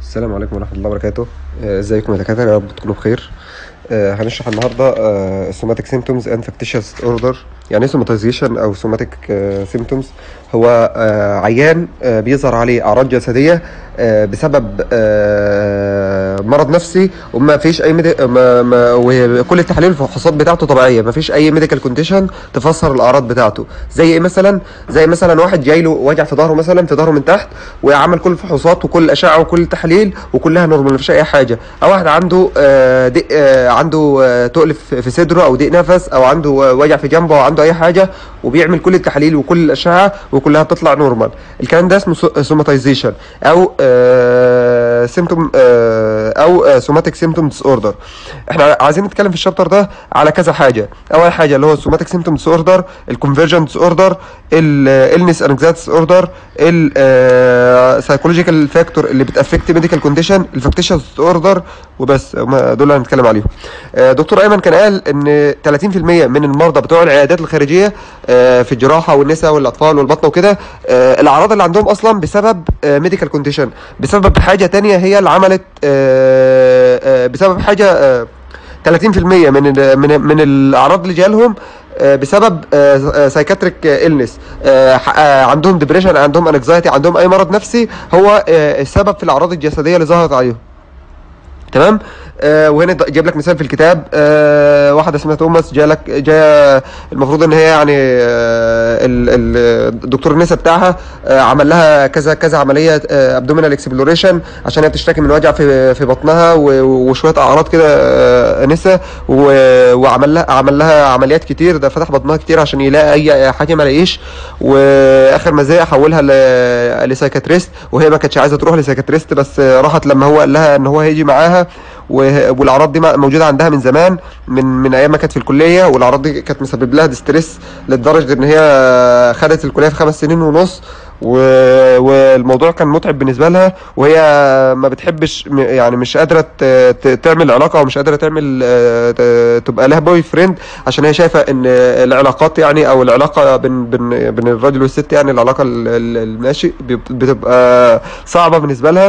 السلام عليكم ورحمة الله وبركاته آه، ازيكم يا دكاترة يا رب تكونوا بخير آه، هنشرح النهاردة سوماتيك سيمتومز اند فاكتيشس اوردر يعني ايه سوماتيزيشن او سوماتيك سيمتومز هو آه، عيان آه، بيظهر عليه اعراض جسدية آه، بسبب آه، مرض نفسي وما فيش اي ميدي... ما... ما... وكل التحاليل والفحوصات بتاعته طبيعية ما فيش اي ميديكال كونديشن تفسر الاعراض بتاعته زي ايه مثلا زي مثلا واحد جاي له وجع في ظهره مثلا في ظهره من تحت وعمل كل الفحوصات وكل الاشعه وكل التحاليل وكلها نورمال مفيش اي حاجه او واحد عنده آه، ضيق آه، عنده آه، تقل في في صدره او ضيق نفس او عنده آه، وجع في جنبه او عنده اي حاجه وبيعمل كل التحاليل وكل الاشعه وكلها بتطلع نورمال الكلام ده اسمه سوماتيزيشن او سيمتوم او سوماتيك سيمتوم ديس اوردر احنا عايزين نتكلم في الشابتر ده على كذا حاجه اول حاجه اللي هو السوماتيك سيمتوم ديس اوردر الكونفرجن ديس اوردر الالنس انكزايتي ديس اوردر السايكولوجيكال فاكتور اللي بتافكت ميديكال كونديشن الفاكتيشن ديس اوردر وبس هم دول اللي هنتكلم عليهم آه، دكتور ايمن كان قال ان 30% من المرضى بتوع العيادات الخارجيه آه، في الجراحه والنساء والاطفال والبطنه وكده آه، الاعراض اللي عندهم اصلا بسبب ميديكال كونديشن بسبب حاجه تانية هي اللي عملت آه، آه، بسبب حاجه آه، 30% من ال- من من الاعراض اللي جالهم آه، بسبب سايكاتريك النس عندهم ديبريشن عندهم انكزايتي عندهم اي مرض نفسي هو آه، السبب في الاعراض الجسديه اللي ظهرت عليهم تمام آه وهنا د- جايب لك مثال في الكتاب آه واحده اسمها توماس جالك جايه المفروض ان هي يعني آه ال- ال- الدكتور النسا بتاعها آه عمل لها كذا كذا عمليه آه ابدومينال اكسبلوريشن عشان هي بتشتكي من وجع في في بطنها و- وشويه اعراض كده آه نسا و- وعمل لها عمل لها عمليات كتير ده فتح بطنها كتير عشان يلاقي اي حاجه ما لاقيش واخر ما زهق حولها ل- لسايكاتريست وهي ما كانتش عايزه تروح لسايكاتريست بس آه، راحت لما هو قال لها ان هو هيجي معاها و- والاعراض دي موجوده عندها من زمان من من ايام ما كانت في الكليه والاعراض دي كانت مسبب لها ديستريس لدرجه ان هي خدت الكليه في خمس سنين ونص و... والموضوع كان متعب بالنسبه لها وهي ما بتحبش م- يعني مش قادره ت... ت... تعمل علاقه ومش قادره تعمل آه، ت... تبقى لها بوي فريند عشان هي شايفه ان العلاقات يعني او العلاقه بين بين بين الراجل والست يعني العلاقه ال- ال- الناشئ بيب- بتبقى صعبه بالنسبه لها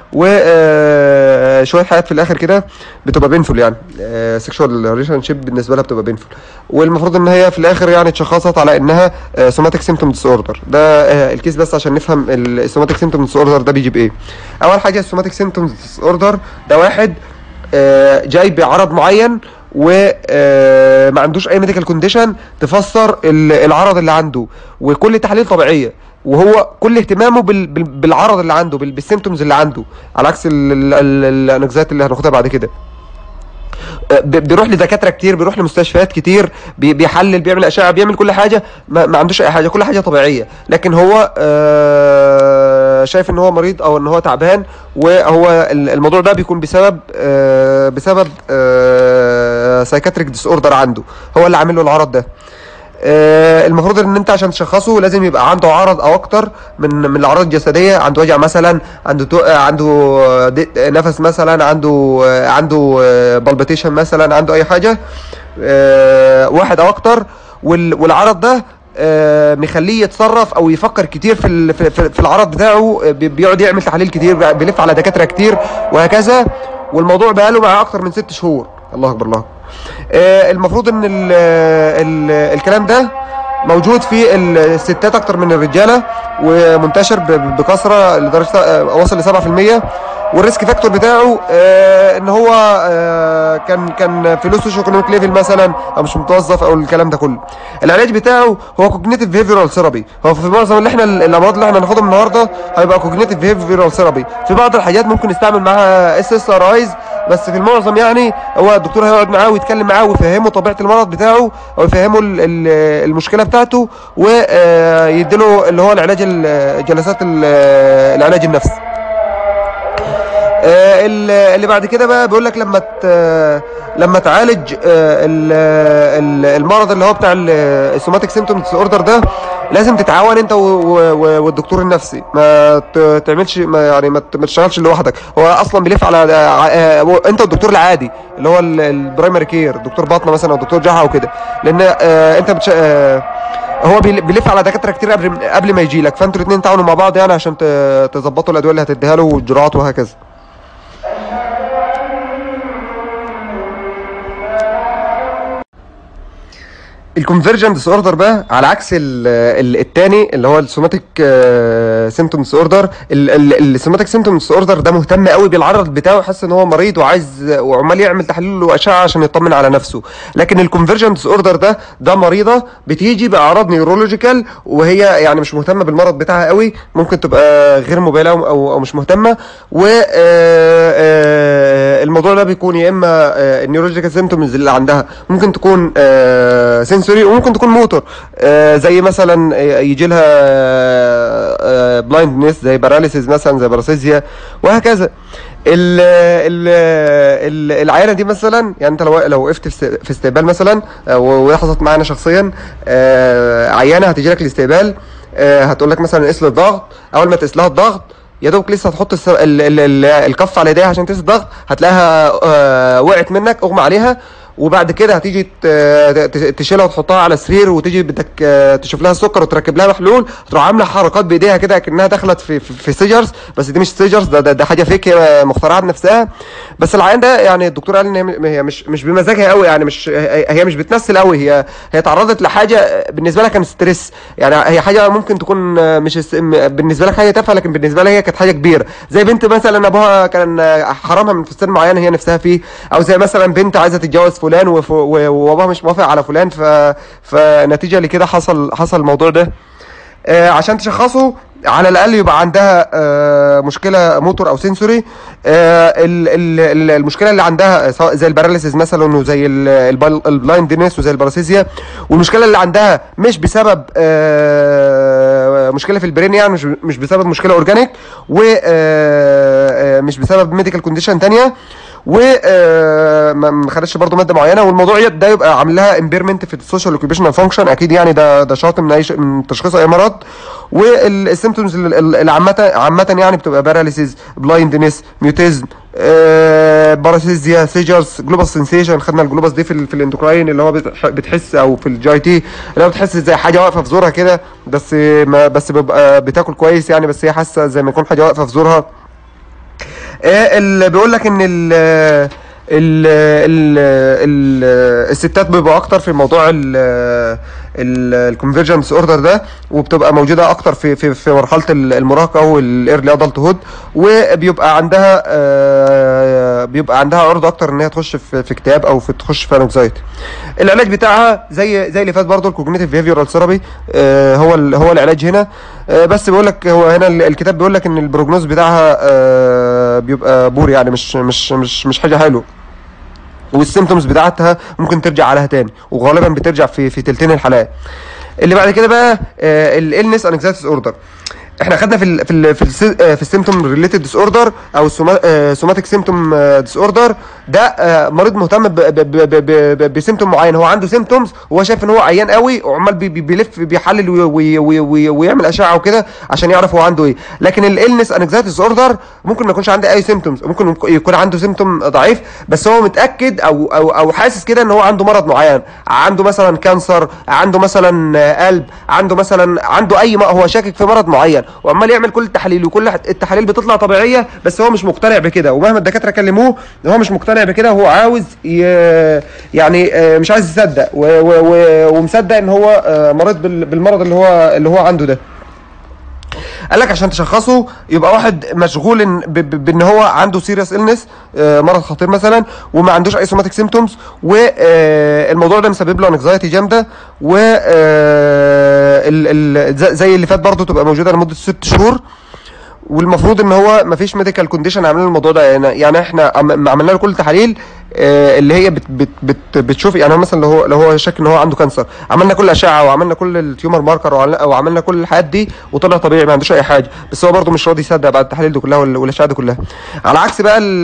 وشويه حاجات في الاخر كده بتبقى بينفول يعني سيكشوال ريليشن شيب بالنسبه لها بتبقى بينفول والمفروض ان هي في الاخر يعني اتشخصت على انها سوماتيك سيمتوم ديس اوردر ده آه، الكيس بس عشان نفهم السوماتيك سيمتوم ديس اوردر ده بيجي بايه اول حاجه السوماتيك سيمتوم ديس اوردر ده واحد آه، جاي بعرض معين وما عندوش اي ميديكال كونديشن تفسر ال- العرض اللي عنده وكل التحاليل طبيعيه وهو كل اهتمامه بال- بال- بالعرض اللي عنده بال- بالسيمتومز اللي عنده على عكس الانكزايتي اللي هناخدها بعد كده ب- بيروح لدكاتره كتير بيروح لمستشفيات كتير بي- بيحلل بيعمل اشعه بيعمل كل حاجه ما, ما عندوش اي حاجه كل حاجه طبيعيه لكن هو آه، شايف ان هو مريض او ان هو تعبان وهو ال- الموضوع ده بيكون بسبب آه، بسبب سايكاتريك ديس اوردر عنده هو اللي عامل له العرض ده آه، المفروض ان انت عشان تشخصه لازم يبقى عنده عرض او اكتر من من الاعراض الجسديه عنده وجع مثلا عنده تو... آه، عنده آه، ضيق نفس مثلا عنده آه، عنده بالبيتيشن مثلا عنده اي حاجه آه، واحد او اكتر وال... والعرض ده آه، مخليه يتصرف او يفكر كتير في ال- في, في, في العرض بتاعه آه، بي- بيقعد يعمل تحاليل كتير بيلف على دكاتره كتير وهكذا والموضوع بقاله معاه اكتر من ست شهور الله اكبر الله أكبر. آه، المفروض ان ال ال الكلام ده موجود في الستات اكتر من الرجاله ومنتشر ب- بكثره لدرجه آه، وصل ل 7% والريسك فاكتور بتاعه آه ان هو آه كان كان في لو سوشيو ايكونوميك ليفل مثلا او مش متوظف او الكلام ده كله العلاج بتاعه هو كوجنيتيف بيهيفيرال ثيرابي هو في معظم اللي احنا الامراض اللي احنا هناخدهم النهارده هيبقى كوجنيتيف بيهيفيرال ثيرابي في بعض الحاجات ممكن نستعمل معاها اس اس ار ايز بس في المعظم يعني هو الدكتور هيقعد معاه ويتكلم معاه ويفهمه طبيعه المرض بتاعه او يفهمه ال- ال- المشكله بتاعته ويديله اللي هو العلاج ال- جلسات ال- العلاج النفسي آه، ال- اللي بعد كده بقى بيقول لك لما ت- لما تعالج آه، ال- ال- المرض اللي هو بتاع السوماتيك سيمتومز اوردر ده لازم تتعاون انت و- و- و- والدكتور النفسي ما ت- تعملش ما يعني ما ت- ما تشتغلش لوحدك هو اصلا بيلف على آه، آه، انت والدكتور العادي اللي هو ال- البرايمري كير دكتور باطنه مثلا او دكتور جراحه او كده لان آه، انت بتش... آه، هو بيل- بيلف على دكاتره كتير قبل قبل ما يجي لك فانتوا الاثنين تعاونوا مع بعض يعني عشان ت- تظبطوا الادويه اللي هتديها له والجرعات وهكذا الكونفرجن ديس اوردر بقى على عكس ال- ال- التاني اللي هو السوماتيك سيمتوم ديس اوردر السوماتيك سيمتوم ديس اوردر ده مهتم قوي بالعرض بتاعه حاسس ان هو مريض وعايز وعمال يعمل تحاليل واشعه عشان يطمن على نفسه لكن الكونفرجن ديس اوردر ده ده مريضه بتيجي باعراض نيورولوجيكال وهي يعني مش مهتمه بالمرض بتاعها قوي ممكن تبقى غير موباله او او, أو مش مهتمه و آه، آه، الموضوع ده بيكون يا اما النيورولوجيكال سيمتومز اللي عندها ممكن تكون سنسوري وممكن تكون موتور آه، زي مثلا يجي لها بلايندنس زي باراليسيس مثلا زي باراسيزيا وهكذا ال ال ال العينه دي مثلا يعني انت لو لو وقفت في است- في استقبال مثلا آه، وده حصلت معانا شخصيا آه، عيانه هتيجي لك الاستقبال آه، هتقول لك مثلا قيس لي الضغط اول ما تقيس لها الضغط يا دوبك لسه هتحط الس- ال- ال- ال- الكف على ايديها عشان تقيس الضغط هتلاقيها آه، وقعت منك اغمى عليها وبعد كده هتيجي ت- ت- تشيلها وتحطها على سرير وتيجي بدك آه، تشوف لها السكر وتركب لها محلول تروح عامله حركات بايديها كده كانها دخلت في في, في سيجرز بس دي مش سيجرز ده, ده, ده حاجه فيك هي مخترعه بنفسها بس العيان ده يعني الدكتور قال ان هي م- هي مش مش بمزاجها قوي يعني مش هي هي مش بتمثل قوي هي هي تعرضت لحاجه بالنسبه لها كان ستريس يعني هي حاجه ممكن تكون آه، مش اس- م- بالنسبه لك حاجه تافهه لكن بالنسبه لها هي كانت حاجه كبيره زي بنت مثلا ابوها كان آه، حرمها من فستان معين هي نفسها فيه او زي مثلا بنت عايزه تتجوز فلان وف- و- وابوها مش موافق على فلان ف... فنتيجه لكده حصل حصل الموضوع ده آه، عشان تشخصه على الاقل يبقى عندها آه، مشكله موتور او سنسوري آه، ال- ال- ال- المشكله اللي عندها سواء زي الباراليسيس مثلا وزي ال- البال- البلايندنس وزي الباراسيزيا والمشكله اللي عندها مش بسبب آه، مشكله في البرين يعني مش مش بسبب مشكله اورجانيك ومش بسبب ميديكال كونديشن تانية و آه، ما ما خدتش برضه ماده معينه والموضوع ده يبقى عامل لها امبيرمنت في السوشيال اوكيبيشنال فانكشن اكيد يعني ده ده شرط من اي ش- من تشخيص اي مرض والسيمتومز اللي عامه عامه يعني بتبقى باراليسيز بلايندنس ميوتيزم باراسيزيا سيجرز جلوبال سنسيشن خدنا الجلوباس دي في ال في الاندوكراين اللي هو بتح- بتحس او في الجي تي اللي هو بتحس زي حاجه واقفه في زورها كده بس ما بس بيبقى بتاكل كويس يعني بس هي حاسه زي ما يكون حاجه واقفه في زورها آه، اللي بيقول لك ان ال ال ال ال الستات بيبقوا اكتر في موضوع الكونفرجنس اوردر ده وبتبقى موجوده اكتر في في في مرحله ال- المراهقه والايرلي ادلت هود وبيبقى عندها آه، بيبقى عندها عرضه اكتر ان هي تخش في في اكتئاب او في تخش في انكزايتي العلاج بتاعها زي زي اللي فات برضه الكوجنيتيف بيهيفيورال ثيرابي هو ال- هو العلاج هنا آه، بس بيقول لك هو هنا ال- الكتاب بيقول لك ان البروجنوز بتاعها آه، بيبقى بور يعني مش مش مش مش حاجه حلوه والسيمتومز بتاعتها ممكن ترجع عليها تاني وغالبا بترجع في في تلتين الحالات اللي بعد كده بقى الالنس انكزايتي اوردر احنا خدنا في ال في ال في ال في السيمتوم ريليتد ديس اوردر او السوماتيك سيمتوم ديس اوردر ده آه، مريض مهتم ب- ب- ب- ب- ب- بسيمتوم معين هو عنده سيمتومز وهو شايف ان هو عيان قوي وعمال بي- بي- بيلف بيحلل وي- وي- وي- وي- ويعمل اشعه وكده عشان يعرف هو عنده ايه لكن الالنس انكزايتي ديس اوردر ممكن ما يكونش عنده اي سيمتومز ممكن يكون عنده سيمتوم ضعيف بس هو متاكد او او او حاسس كده ان هو عنده مرض معين عنده مثلا كانسر عنده مثلا آه، قلب عنده مثلا عنده اي م- هو شاكك في مرض معين وعمال يعمل كل التحاليل وكل التحاليل بتطلع طبيعيه بس هو مش مقتنع بكده ومهما الدكاتره كلموه هو مش مقتنع بكده هو عاوز ي... يعني آه، مش عايز يصدق و... و... و... ومصدق ان هو آه، مريض بال... بالمرض اللي هو اللي هو عنده ده قال لك عشان تشخصه يبقى واحد مشغول إن ب- ب- بان هو عنده سيريس النس مرض خطير مثلا وما عندوش اي سوماتيك سيمتومز والموضوع ده مسبب له انكزايتي جامده و آه، ال- ال- زي- زي اللي فات برضه تبقى موجوده لمده ست شهور والمفروض ان هو ما فيش ميديكال كونديشن عاملين الموضوع ده يعني, يعني احنا عم- عملنا له كل التحاليل آه، اللي هي بت بت بت بتشوف يعني هو مثلا لو هو لو هو شاك ان هو عنده كانسر عملنا كل اشعه وعملنا كل التيومر ماركر وعملنا, وعملنا كل الحاجات دي وطلع طبيعي ما عندوش اي حاجه بس هو برضه مش راضي يصدق بعد التحاليل دي كلها وال- والاشعه دي كلها على عكس بقى ال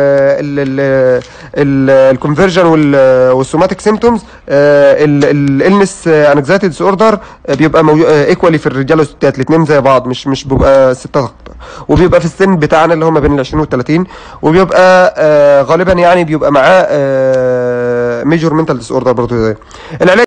ال الكونفرجن والسوماتيك سيمتومز الالنس انكزايتي ديس اوردر بيبقى ايكوالي في الرجاله والستات الاثنين زي بعض مش مش بيبقى ستات اكتر وبيبقى في السن بتاعنا اللي هو ما بين ال 20 وال 30 وبيبقى آه، غالبا يعني بيبقى معاه ميجور منتال ديس اوردر برضه زي العلاج